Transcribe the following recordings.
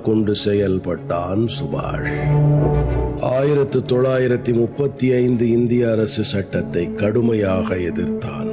கொண்டு செயல்பட்டான் சுபாஷ் ஆயிரத்து தொள்ளாயிரத்தி முப்பத்தி ஐந்து இந்திய அரசு சட்டத்தை கடுமையாக எதிர்த்தான்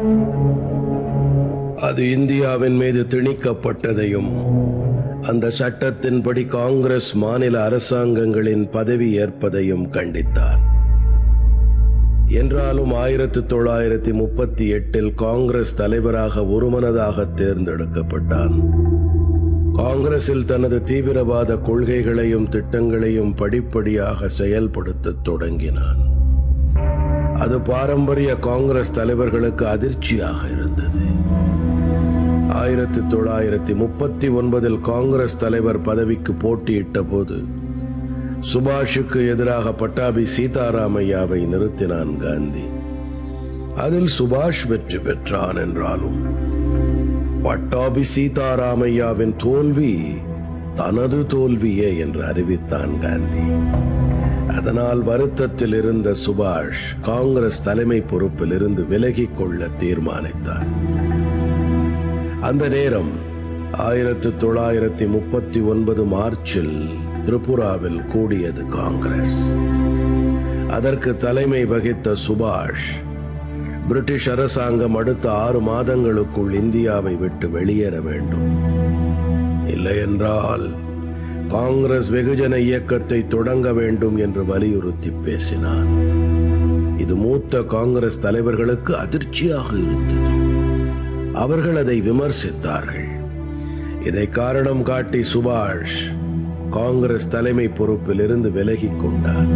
அது இந்தியாவின் மீது திணிக்கப்பட்டதையும் அந்த சட்டத்தின்படி காங்கிரஸ் மாநில அரசாங்கங்களின் பதவி ஏற்பதையும் கண்டித்தார் என்றாலும் ஆயிரத்து தொள்ளாயிரத்தி முப்பத்தி எட்டில் காங்கிரஸ் தலைவராக ஒருமனதாக தேர்ந்தெடுக்கப்பட்டான் காங்கிரஸில் தனது தீவிரவாத கொள்கைகளையும் திட்டங்களையும் படிப்படியாக செயல்படுத்தத் தொடங்கினான் அது பாரம்பரிய காங்கிரஸ் தலைவர்களுக்கு அதிர்ச்சியாக இருந்தது ஆயிரத்தி தொள்ளாயிரத்தி முப்பத்தி ஒன்பதில் காங்கிரஸ் தலைவர் பதவிக்கு போட்டியிட்ட போது சுபாஷுக்கு எதிராக பட்டாபி சீதாராமையாவை நிறுத்தினான் காந்தி அதில் சுபாஷ் வெற்றி பெற்றான் என்றாலும் பட்டாபி சீதாராமையாவின் தோல்வி தனது தோல்வியே என்று அறிவித்தான் காந்தி அதனால் வருத்தத்தில் இருந்த சுபாஷ் காங்கிரஸ் தலைமை பொறுப்பில் இருந்து விலகிக் கொள்ள தீர்மானித்தார் அந்த நேரம் ஆயிரத்து தொள்ளாயிரத்தி முப்பத்தி ஒன்பது மார்ச்சில் திரிபுராவில் கூடியது காங்கிரஸ் அதற்கு தலைமை வகித்த சுபாஷ் பிரிட்டிஷ் அரசாங்கம் அடுத்த ஆறு மாதங்களுக்குள் இந்தியாவை விட்டு வெளியேற வேண்டும் இல்லையென்றால் காங்கிரஸ் வெகுஜன இயக்கத்தை தொடங்க வேண்டும் என்று வலியுறுத்தி பேசினார் இது மூத்த காங்கிரஸ் தலைவர்களுக்கு அதிர்ச்சியாக இருந்தது அவர்கள் அதை விமர்சித்தார்கள் இதை காரணம் காட்டி சுபாஷ் காங்கிரஸ் தலைமை பொறுப்பில் இருந்து விலகிக் கொண்டார்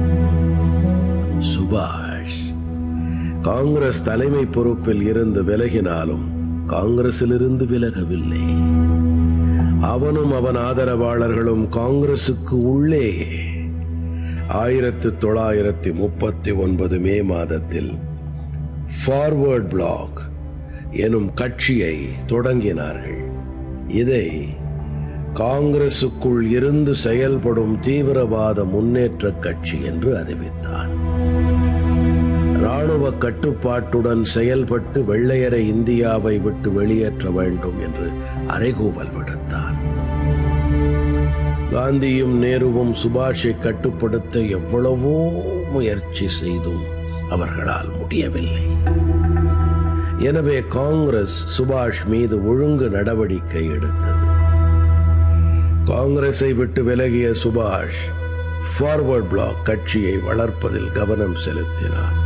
சுபாஷ் காங்கிரஸ் தலைமை பொறுப்பில் இருந்து விலகினாலும் காங்கிரசிலிருந்து விலகவில்லை அவனும் அவன் ஆதரவாளர்களும் காங்கிரசுக்கு உள்ளே ஆயிரத்து தொள்ளாயிரத்தி முப்பத்தி ஒன்பது மே மாதத்தில் ஃபார்வர்ட் பிளாக் எனும் கட்சியை தொடங்கினார்கள் இதை காங்கிரசுக்குள் இருந்து செயல்படும் தீவிரவாத முன்னேற்ற கட்சி என்று அறிவித்தான் ராணுவ கட்டுப்பாட்டுடன் செயல்பட்டு வெள்ளையரை இந்தியாவை விட்டு வெளியேற்ற வேண்டும் என்று அறைகூவல் விடுத்தான் காந்தியும் நேருவும் சுபாஷை கட்டுப்படுத்த எவ்வளவோ முயற்சி செய்தும் அவர்களால் முடியவில்லை எனவே காங்கிரஸ் சுபாஷ் மீது ஒழுங்கு நடவடிக்கை எடுத்தது காங்கிரஸை விட்டு விலகிய சுபாஷ் ஃபார்வர்ட் பிளாக் கட்சியை வளர்ப்பதில் கவனம் செலுத்தினார்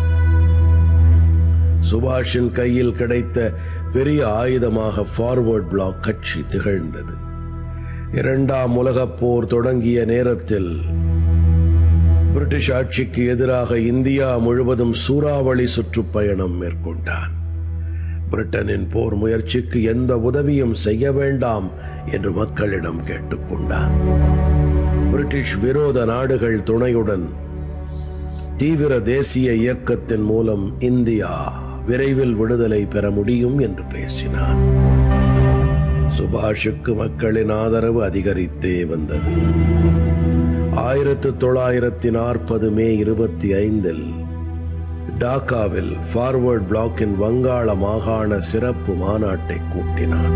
சுபாஷின் கையில் கிடைத்த பெரிய ஆயுதமாக ஃபார்வர்ட் பிளாக் கட்சி திகழ்ந்தது இரண்டாம் உலகப் போர் தொடங்கிய நேரத்தில் பிரிட்டிஷ் ஆட்சிக்கு எதிராக இந்தியா முழுவதும் சூறாவளி சுற்றுப்பயணம் மேற்கொண்டான் பிரிட்டனின் போர் முயற்சிக்கு எந்த உதவியும் செய்ய வேண்டாம் என்று மக்களிடம் கேட்டுக்கொண்டான் பிரிட்டிஷ் விரோத நாடுகள் துணையுடன் தீவிர தேசிய இயக்கத்தின் மூலம் இந்தியா விரைவில் விடுதலை பெற முடியும் என்று பேசினார் சுபாஷுக்கு மக்களின் ஆதரவு அதிகரித்தே வந்தது ஆயிரத்து தொள்ளாயிரத்தி நாற்பது மே இருபத்தி ஐந்தில் டாக்காவில் ஃபார்வர்ட் பிளாக்கின் வங்காள மாகாண சிறப்பு மாநாட்டை கூட்டினான்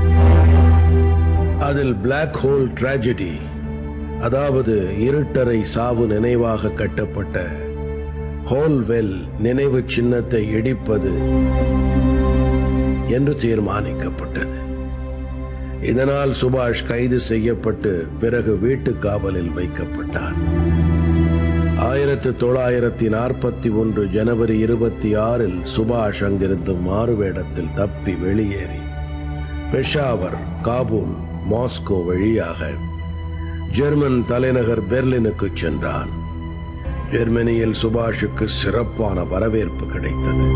அதில் பிளாக் ஹோல் டிராஜடி அதாவது இருட்டறை சாவு நினைவாக கட்டப்பட்ட ஹோல்வெல் நினைவு சின்னத்தை இடிப்பது என்று தீர்மானிக்கப்பட்டது இதனால் சுபாஷ் கைது செய்யப்பட்டு பிறகு வீட்டு காவலில் வைக்கப்பட்டான் ஆயிரத்து தொள்ளாயிரத்தி நாற்பத்தி ஒன்று ஜனவரி இருபத்தி ஆறில் சுபாஷ் அங்கிருந்து மாறுவேடத்தில் தப்பி வெளியேறி பெஷாவர் காபூல் மாஸ்கோ வழியாக ஜெர்மன் தலைநகர் பெர்லினுக்கு சென்றான் ஜெர்மனியில் சுபாஷுக்கு சிறப்பான வரவேற்பு கிடைத்தது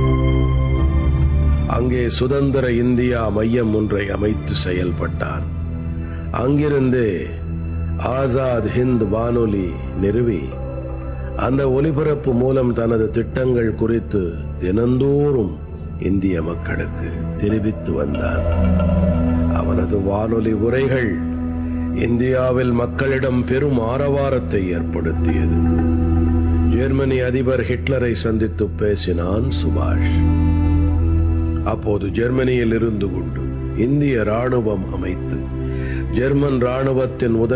அங்கே சுதந்திர இந்தியா மையம் ஒன்றை அமைத்து செயல்பட்டான் அங்கிருந்து ஆசாத் ஹிந்த் வானொலி நிறுவி அந்த ஒலிபரப்பு மூலம் தனது திட்டங்கள் குறித்து தினந்தோறும் இந்திய மக்களுக்கு தெரிவித்து வந்தான் அவனது வானொலி உரைகள் இந்தியாவில் மக்களிடம் பெரும் ஆரவாரத்தை ஏற்படுத்தியது ஜெர்மனி அதிபர் ஹிட்லரை சந்தித்து பேசினான் சுபாஷ் அப்போது ஜெர்மனியில் இருந்து கொண்டு இந்திய ராணுவம் அமைத்து ஜெர்மன் ராணுவத்தின் உதவி